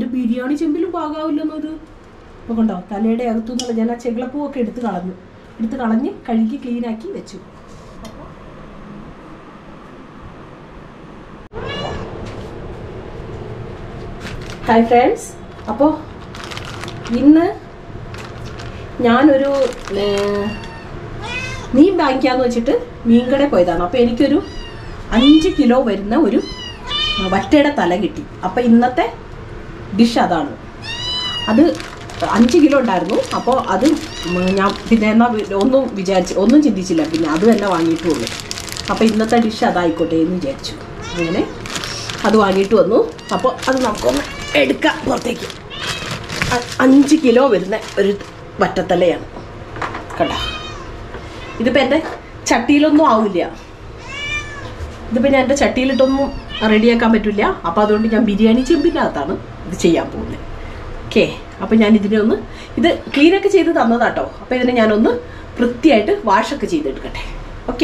എൻ്റെ ബിരിയാണി ചെമ്പിലും പാകാവില്ലെന്നോ ഇത് അപ്പോൾ കണ്ടോ തലയുടെ അകത്തു നിന്നുള്ള ഞാൻ ആ ചെകിളപ്പൂവൊക്കെ എടുത്ത് കളഞ്ഞു എടുത്ത് കളഞ്ഞ് കഴുകി ക്ലീനാക്കി വെച്ചു ഹായ് ഫ്രണ്ട്സ് അപ്പോൾ ഇന്ന് ഞാനൊരു ഏർ, മീൻ വാങ്ങിക്കാന്ന് വെച്ചിട്ട് മീൻ കടയിൽ പോയതാണ് അപ്പോൾ എനിക്കൊരു അഞ്ച് കിലോ വരുന്ന ഒരു വറ്റയുടെ തല കിട്ടി അപ്പോൾ ഇന്നത്തെ ഡിഷ് അതാണ് അത് അഞ്ച് കിലോ ഉണ്ടായിരുന്നു അപ്പോൾ അത് ഉം ഞാൻ പിന്നെ എന്നാ വി- ഒന്നും വിചാരിച്ച് ഒന്നും ചിന്തിച്ചില്ല പിന്നെ അത് തന്നെ വാങ്ങിയിട്ടുള്ളൂ അപ്പോൾ ഇന്നത്തെ ഡിഷ് അതായിക്കോട്ടെ എന്ന് വിചാരിച്ചു അങ്ങനെ അത് വാങ്ങിയിട്ട് വന്നു അപ്പോൾ അത് നമുക്കൊന്ന് എടുക്കാം പുറത്തേക്ക് അ- അഞ്ച് കിലോ വരുന്ന ഒരു വറ്റത്തലയാണ് കണ്ട ഇതിപ്പോൾ എൻ്റെ ചട്ടിയിലൊന്നും ആവില്ല ഇതിപ്പോൾ ഞാൻ എൻ്റെ ചട്ടിയിലിട്ടൊന്നും റെഡിയാക്കാൻ പറ്റില്ല അപ്പോൾ അതുകൊണ്ട് ഞാൻ ബിരിയാണി ചെമ്പിനകത്താണ് ഇത് ചെയ്യാൻ പോകുന്നത് ഓക്കെ അപ്പോൾ ഞാൻ ഇതിനെ ഒന്ന് ഇത് ക്ലീനൊക്കെ ചെയ്ത് തന്നതാട്ടോ അപ്പോൾ ഇതിനെ ഞാനൊന്ന് വൃത്തിയായിട്ട് വാഷൊക്കെ ചെയ്തെടുക്കട്ടെ ഓക്കെ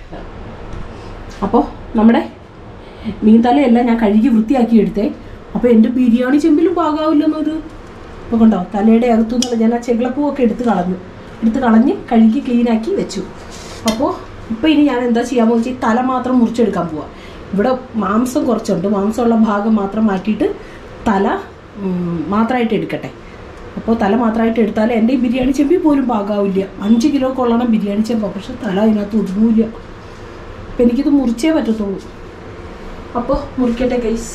അപ്പോൾ നമ്മുടെ മീൻ തലയെല്ലാം ഞാൻ കഴുകി വൃത്തിയാക്കി എടുത്തേ അപ്പോൾ എൻ്റെ ബിരിയാണി ചെമ്പിലും പാകാവില്ലെന്നോ ഇത് അപ്പോൾ കണ്ടോ തലയുടെ അകത്തു നിന്നുള്ള ഞാൻ ആ ചെകിളപ്പൂവൊക്കെ എടുത്ത് കളഞ്ഞു എടുത്ത് കളഞ്ഞ് കഴുകി ക്ലീനാക്കി വെച്ചു അപ്പോൾ ഇപ്പോൾ ഇനി ഞാൻ എന്താ ചെയ്യാമെന്ന് വെച്ചാൽ ഈ തല മാത്രം മുറിച്ചെടുക്കാൻ പോവാം ഇവിടെ മാംസം കുറച്ചുണ്ട് മാംസമുള്ള ഭാഗം മാത്രം മാറ്റിയിട്ട് തല ഉം, മാത്രമായിട്ട് എടുക്കട്ടെ അപ്പോൾ തല മാത്രമായിട്ട് എടുത്താൽ എൻ്റെ ഈ ബിരിയാണി ചെമ്പി പോലും പാകാവില്ല അഞ്ച് കിലോ കൊള്ളണം ബിരിയാണി ചെമ്പ പക്ഷെ തല അതിനകത്ത് ഒതുങ്ങില്ല അപ്പം എനിക്കിത് മുറിച്ചേ പറ്റത്തുള്ളൂ അപ്പോൾ മുറിക്കട്ടെ ഗൈസ്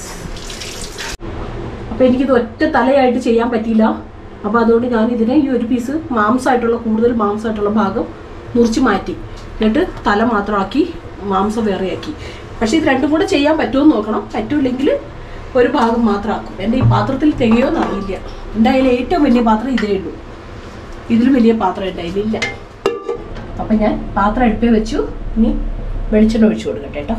അപ്പോൾ എനിക്കിത് ഒറ്റ തലയായിട്ട് ചെയ്യാൻ പറ്റിയില്ല അപ്പോൾ അതുകൊണ്ട് ഞാൻ ഇതിനെ ഈ ഒരു പീസ് മാംസമായിട്ടുള്ള കൂടുതൽ മാംസമായിട്ടുള്ള ഭാഗം മുറിച്ച് മാറ്റി എന്നിട്ട് തല മാത്രമാക്കി മാംസം വേറെയാക്കി പക്ഷേ ഇത് രണ്ടും കൂടെ ചെയ്യാൻ പറ്റുമെന്ന് നോക്കണം പറ്റൂല്ലെങ്കിൽ ഒരു ഭാഗം മാത്രം ആക്കും എൻ്റെ ഈ പാത്രത്തിൽ തികയോന്ന് അറിയില്ല എൻ്റെ കയ്യിൽ ഏറ്റവും വലിയ പാത്രം ഇതേ ഉള്ളൂ ഇതിലും വലിയ പാത്രം എൻ്റെ കയ്യിലില്ല അപ്പം ഞാൻ പാത്രം അടുപ്പേ വെച്ചു ഇനി വെളിച്ചെണ്ണ ഒഴിച്ചു കൊടുക്കട്ടെ കേട്ടോ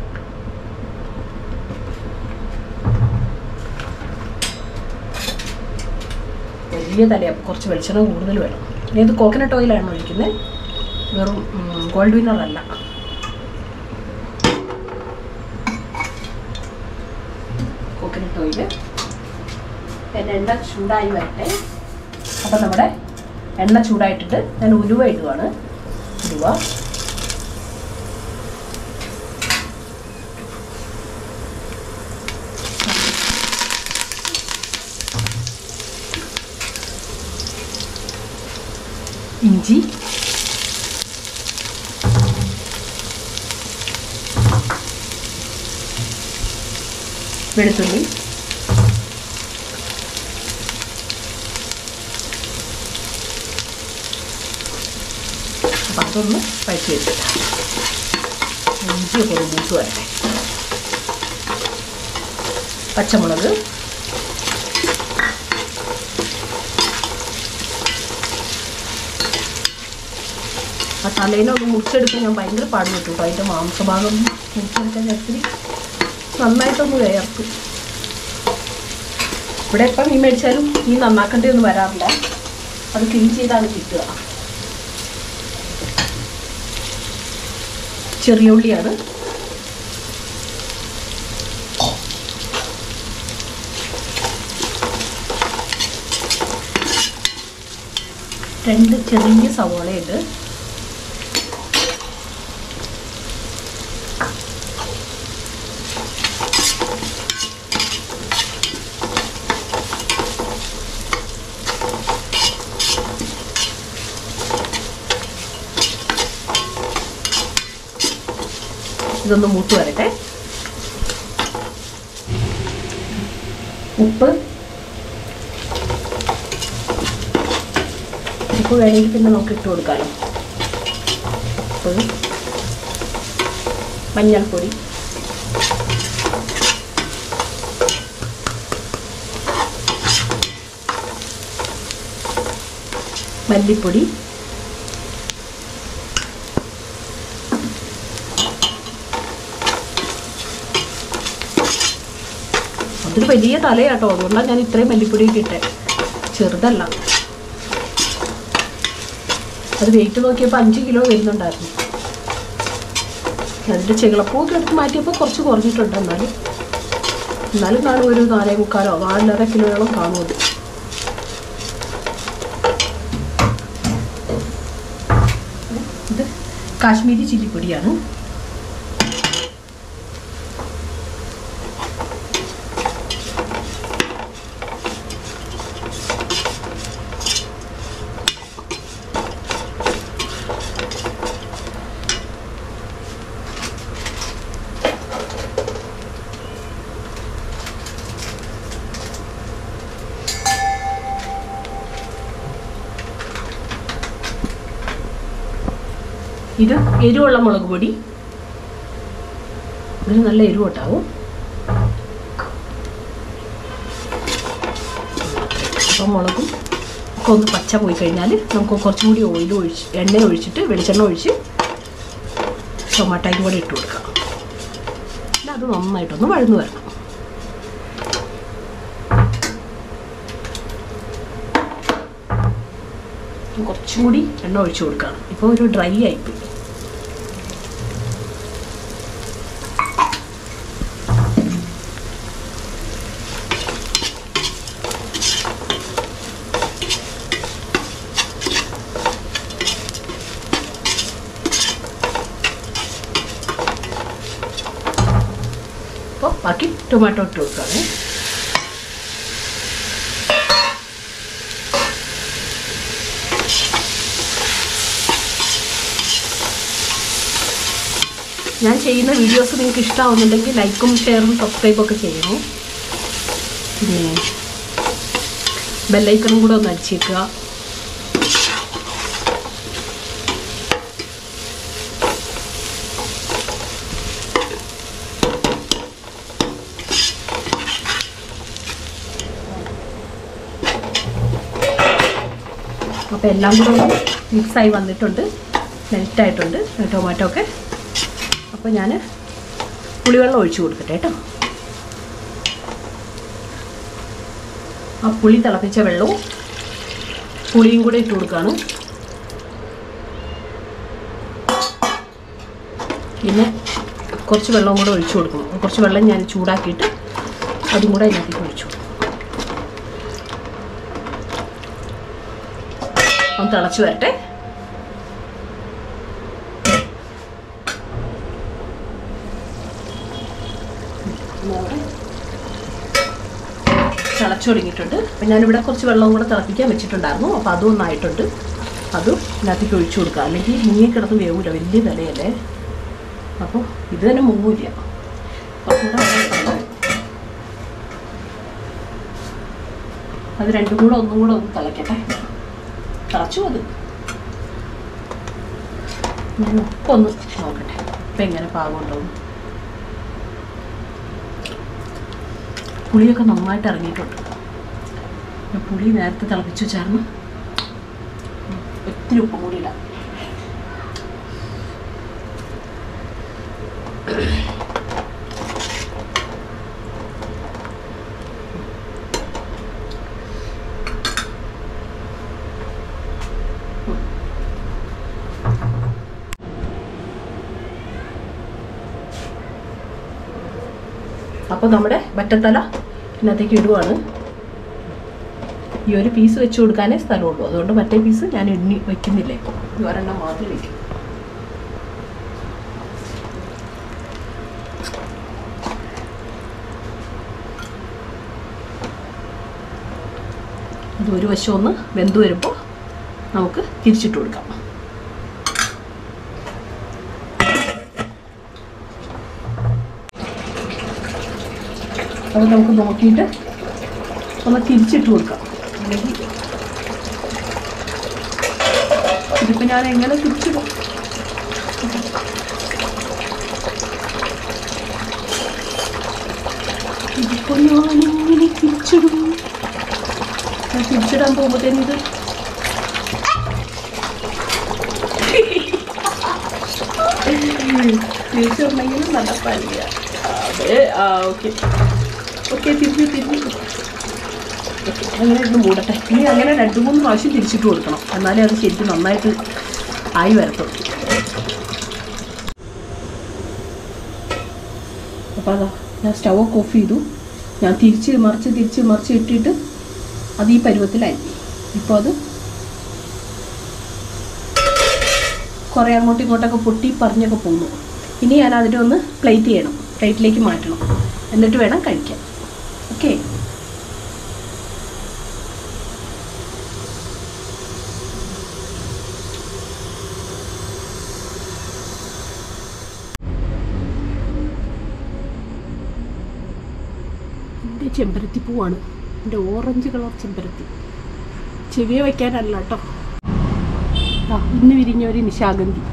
വലിയ തലയാണ് കുറച്ച് വെളിച്ചെണ്ണ കൂടുതൽ വേണം ഇനി ഇത് കോക്കനട്ട് ഓയിലാണ് ഒഴിക്കുന്നത് വെറും ഗോൾഡ് വിന്നർ അല്ല കോക്കനട്ട് ഓയിൽ പിന്നെ എണ്ണ ചൂടായി വരട്ടെ അപ്പം നമ്മുടെ എണ്ണ ചൂടായിട്ടിട്ട് ഞാൻ ഉലുവ ഇടുവാണ് ഉലുവ ഇഞ്ചി വെളുത്തുള്ളി അപ്പം അതൊന്ന് വഴറ്റി വെച്ചിട്ട് ഇഞ്ചിയൊക്കെ ഒരു മൂത്ത് വരട്ടെ പച്ചമുളക് ആ തലേനെ ഒന്ന് മുറിച്ചെടുക്കാൻ ഞാൻ ഭയങ്കര പാട് കിട്ടും കേട്ടോ അതിൻ്റെ മാംസഭാഗം മുറിച്ചെടുക്കാൻ ഞാൻ ഒത്തിരി നന്നായിട്ടൊന്ന് വേർക്കും ഇവിടെ ഇപ്പം മീൻ മേടിച്ചാലും മീൻ നന്നാക്കേണ്ടി ഒന്നും വരാറില്ല അത് ക്ലീൻ ചെയ്താണ് കിട്ടുക ചെറിയ ഉള്ളിയാണ് രണ്ട് ചെറിയ സവോളയുണ്ട് ഇതൊന്ന് മൂത്ത് വരട്ടെ ഉപ്പ് ഉപ്പ് കഴിഞ്ഞിട്ട് പിന്നെ നമുക്ക് ഇട്ട് കൊടുക്കാമല്ലോ ഉപ്പ് മഞ്ഞൾപ്പൊടി മല്ലിപ്പൊടി അതൊരു വലിയ തലയാട്ടോ അതുകൊണ്ടാണ് ഞാൻ ഇത്രയും മല്ലിപ്പൊടിയൊക്കെ ഇട്ടേ ചെറുതല്ല അത് വെയിറ്റ് നോക്കിയപ്പോൾ അഞ്ച് കിലോ വരുന്നുണ്ടായിരുന്നു അതിൻ്റെ ചെകിളപ്പൂവൊക്കെ എടുത്ത് മാറ്റിയപ്പോൾ കുറച്ച് കുറഞ്ഞിട്ടുണ്ട് എന്നാലും എന്നാലും കാണും ഒരു നാലേ മുക്കാലോ നാലര കിലോയോളം കാണുമത് ഇത് കാശ്മീരി ചില്ലിപ്പൊടിയാണ് ഇത് എരിവുള്ള മുളക് പൊടി ഇതിന് നല്ല എരിവ് ഉണ്ടാവും അപ്പം മുളകും ഒക്കെ ഒന്ന് പച്ച പോയി കഴിഞ്ഞാൽ നമുക്ക് കുറച്ചും കൂടി ഓയിൽ ഒഴിച്ച് എണ്ണ ഒഴിച്ചിട്ട് വെളിച്ചെണ്ണ ഒഴിച്ച് ടൊമാറ്റോയും കൂടെ ഇട്ട് കൊടുക്കാം പിന്നെ അത് നന്നായിട്ടൊന്ന് വഴന്നു വരണം കുറച്ചും കൂടി എണ്ണ ഒഴിച്ചു കൊടുക്കണം ഇപ്പോൾ ഒരു ഡ്രൈ ആയിപ്പോയി അപ്പോൾ ബാക്കി ടൊമാറ്റോ ഇട്ട് കൊടുക്കുകയാണ് ഞാൻ ചെയ്യുന്ന വീഡിയോസ് നിങ്ങൾക്ക് ഇഷ്ടമാവുന്നുണ്ടെങ്കിൽ ലൈക്കും ഷെയറും സബ്സ്ക്രൈബും ഒക്കെ ചെയ്യണം പിന്നെ ബെല്ലൈക്കണും കൂടെ ഒന്ന് അടിച്ചേക്കുക അപ്പോൾ എല്ലാം കൂടെ ഒന്ന് മിക്സായി വന്നിട്ടുണ്ട് മെൽറ്റായിട്ടുണ്ട് ടൊമാറ്റോ ഒക്കെ അപ്പോൾ ഞാൻ പുളിവെള്ളം ഒഴിച്ചു കൊടുക്കട്ടെ കേട്ടോ ആ പുളി തിളപ്പിച്ച വെള്ളവും പുളിയും കൂടെ ഇട്ട് കൊടുക്കുകയാണ് പിന്നെ കുറച്ച് വെള്ളം കൂടെ ഒഴിച്ചു കൊടുക്കണം കുറച്ച് വെള്ളം ഞാൻ ചൂടാക്കിയിട്ട് അതും കൂടെ അതിനകത്തേക്ക് ഒഴിച്ചു കൊടുക്കും ഒന്ന് തിളച്ച് വരട്ടെ തിളച്ചു തുടങ്ങിയിട്ടുണ്ട് അപ്പം ഞാനിവിടെ കുറച്ച് വെള്ളം കൂടെ തിളപ്പിക്കാൻ വെച്ചിട്ടുണ്ടായിരുന്നു അപ്പോൾ അതും ഒന്നായിട്ടുണ്ട് അതും ഇതിനകത്തേക്ക് ഒഴിച്ചു കൊടുക്കുക അല്ലെങ്കിൽ മുങ്ങിക്കിടന്ന് വേവൂല വലിയ വിലയല്ലേ അപ്പോൾ ഇത് തന്നെ മുങ്ങൂല കുറച്ചും കൂടെ വെള്ളം ഒഴിക്കണം. അത് രണ്ടും കൂടെ ഒന്നും കൂടെ ഒന്ന് തിളയ്ക്കട്ടെ തിളച്ചു അത് ഞാൻ ഉപ്പൊന്ന് നോക്കട്ടെ ഇപ്പം എങ്ങനെ പാകമുണ്ടാവും പുളിയൊക്കെ നന്നായിട്ട് ഇറങ്ങിയിട്ടുണ്ട് ഞാൻ പുളി നേരത്തെ തിളപ്പിച്ച് വെച്ചായിരുന്നു ഒത്തിരി ഉപ്പും കൂടി ഇടാം അപ്പോൾ നമ്മുടെ വറ്റത്തല ഇതിനകത്തേക്ക് ഇടുവാണ് ഈ ഒരു പീസ് വെച്ച് കൊടുക്കാനേ സ്ഥലമുള്ളൂ അതുകൊണ്ട് മറ്റേ പീസ് ഞാൻ എണ്ണി വെക്കുന്നില്ലേ ഇത് ഒരെണ്ണം മാത്രം വെക്കും അത് ഒരു വശം ഒന്ന് വെന്ത് വരുമ്പോൾ നമുക്ക് തിരിച്ചിട്ട് കൊടുക്കാം അത് നമുക്ക് നോക്കിയിട്ട് ഒന്ന് തിരിച്ചിട്ട് കൊടുക്കാം അല്ലെങ്കിൽ ഇതിപ്പോൾ ഞാൻ എങ്ങനെ തിരിച്ചിടും ഇതിപ്പോൾ ഞാൻ എങ്ങനെ തിരിച്ചിടും ഞാൻ തിരിച്ചിടാൻ പോകുമ്പോഴത്തേനും ഇത് തിരിച്ചിടണമെങ്കിലും നല്ല പനിയ അതെ ആ ഓക്കെ ഓക്കെ തിരിഞ്ഞു തിരിഞ്ഞു ഓക്കെ അങ്ങനെ ഇത് മൂടട്ടെ ഇനി അങ്ങനെ രണ്ട് മൂന്ന് പ്രാവശ്യം തിരിച്ചിട്ട് കൊടുക്കണം എന്നാലേ അത് ശരിക്കും നന്നായിട്ട് ആയി വരത്തുള്ളൂ അപ്പോൾ അതാ ഞാൻ സ്റ്റവ് ഒക്കെ ഓഫ് ചെയ്തു ഞാൻ തിരിച്ച് മറിച്ച് തിരിച്ച് മറിച്ച് ഇട്ടിട്ട് അത് ഈ പരുവത്തിലായി ഇപ്പോൾ അത് കുറേ അങ്ങോട്ടും ഇങ്ങോട്ടൊക്കെ പൊട്ടി പറഞ്ഞൊക്കെ പോകുന്നു ഇനി ഞാൻ അതിനെ ഒന്ന് പ്ലേറ്റ് ചെയ്യണം പ്ലേറ്റിലേക്ക് മാറ്റണം എന്നിട്ട് വേണം കഴിക്കാൻ ഓക്കെ എൻ്റെ ചെമ്പരത്തി പൂവാണ് എൻ്റെ ഓറഞ്ച് കളർ ചെമ്പരത്തി ചെവിയെ വയ്ക്കാനല്ല കേട്ടോ ആ ഇന്ന് വിരിഞ്ഞ ഒരു നിശാഗന്ധി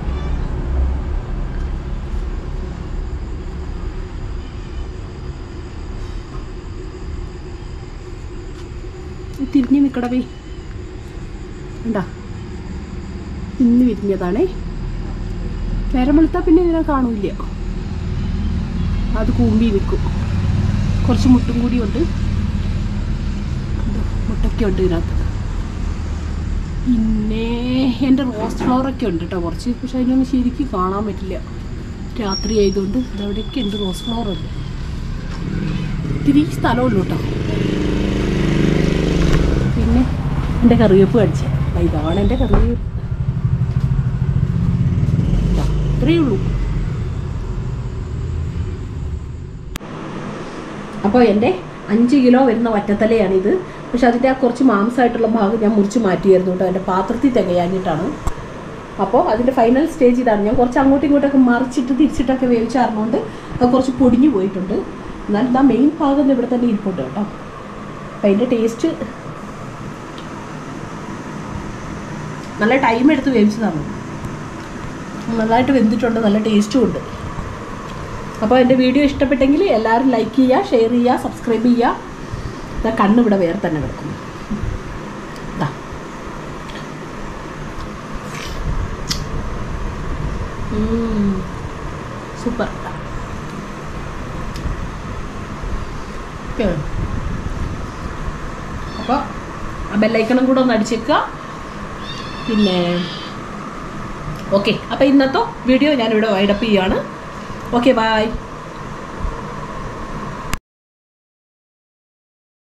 ഇത് തിരിഞ്ഞ് നിൽക്കടവേ ഉണ്ടാ ഇന്ന് വിരിഞ്ഞതാണേ നേരം വെളുത്താൽ പിന്നെ ഇതിനെ കാണൂല അത് കൂമ്പി നിൽക്കും കുറച്ച് മുട്ടും കൂടിയുണ്ട് കണ്ടോ? മുട്ടൊക്കെ ഉണ്ട് ഇതിനകത്ത് പിന്നെ എൻ്റെ റോസ് ഫ്ലവറൊക്കെ ഉണ്ട് കേട്ടോ കുറച്ച് പക്ഷെ അതിനൊന്നും ശരിക്കും കാണാൻ പറ്റില്ല രാത്രി ആയതുകൊണ്ട് ഇതവിടെയൊക്കെ ഉണ്ട് റോസ് ഫ്ലവർ ഉണ്ട് ഇത്തിരി സ്ഥലമുള്ളൂ കേട്ടോ പിന്നെ എൻ്റെ കറിവേപ്പ് കടിച്ചേ ഇതാണ് എൻ്റെ കറിവേപ്പ് ഇതാ, ഇത്രയേ ഉള്ളൂ അപ്പോൾ എൻ്റെ അഞ്ച് കിലോ വരുന്ന വറ്റത്തലയാണിത് പക്ഷെ അതിൻ്റെ ആ കുറച്ച് മാംസമായിട്ടുള്ള ഭാഗം ഞാൻ മുറിച്ച് മാറ്റിയായിരുന്നു കേട്ടോ എൻ്റെ പാത്രത്തിൽ തികയാഞ്ഞിട്ടാണ് അപ്പോൾ അതിൻ്റെ ഫൈനൽ സ്റ്റേജ് ഇതാണ് ഞാൻ കുറച്ച് അങ്ങോട്ടും ഇങ്ങോട്ടൊക്കെ മറിച്ചിട്ട് തിരിച്ചിട്ടൊക്കെ വേവിച്ചാർന്നുകൊണ്ട് അത് കുറച്ച് പൊടിഞ്ഞു പോയിട്ടുണ്ട് എന്നാൽ ഇതാ മെയിൻ ഭാഗം ഇവിടെ തന്നെ ഇരിപ്പുണ്ട് കേട്ടോ അപ്പം അതിൻ്റെ ടേസ്റ്റ് നല്ല ടൈം എടുത്ത് വേവിച്ചതാണ് നന്നായിട്ട് വെന്തിട്ടുണ്ട് നല്ല ടേസ്റ്റും ഉണ്ട് അപ്പോൾ എൻ്റെ വീഡിയോ ഇഷ്ടപ്പെട്ടെങ്കിൽ എല്ലാവരും ലൈക്ക് ചെയ്യുക ഷെയർ ചെയ്യുക സബ്സ്ക്രൈബ് ചെയ്യുക ഇതാ കണ്ണ് ഇവിടെ വേറെ തന്നെ കിടക്കും ഇതാ സൂപ്പർ അപ്പോൾ ആ ബെല്ലൈക്കണം കൂടെ ഒന്ന് അടിച്ചേക്കുക പിന്നെ ഓക്കെ അപ്പോൾ ഇന്നത്തെ വീഡിയോ ഞാനിവിടെ വൈഡപ്പ് ചെയ്യുകയാണ് ഓക്കെ ബായ്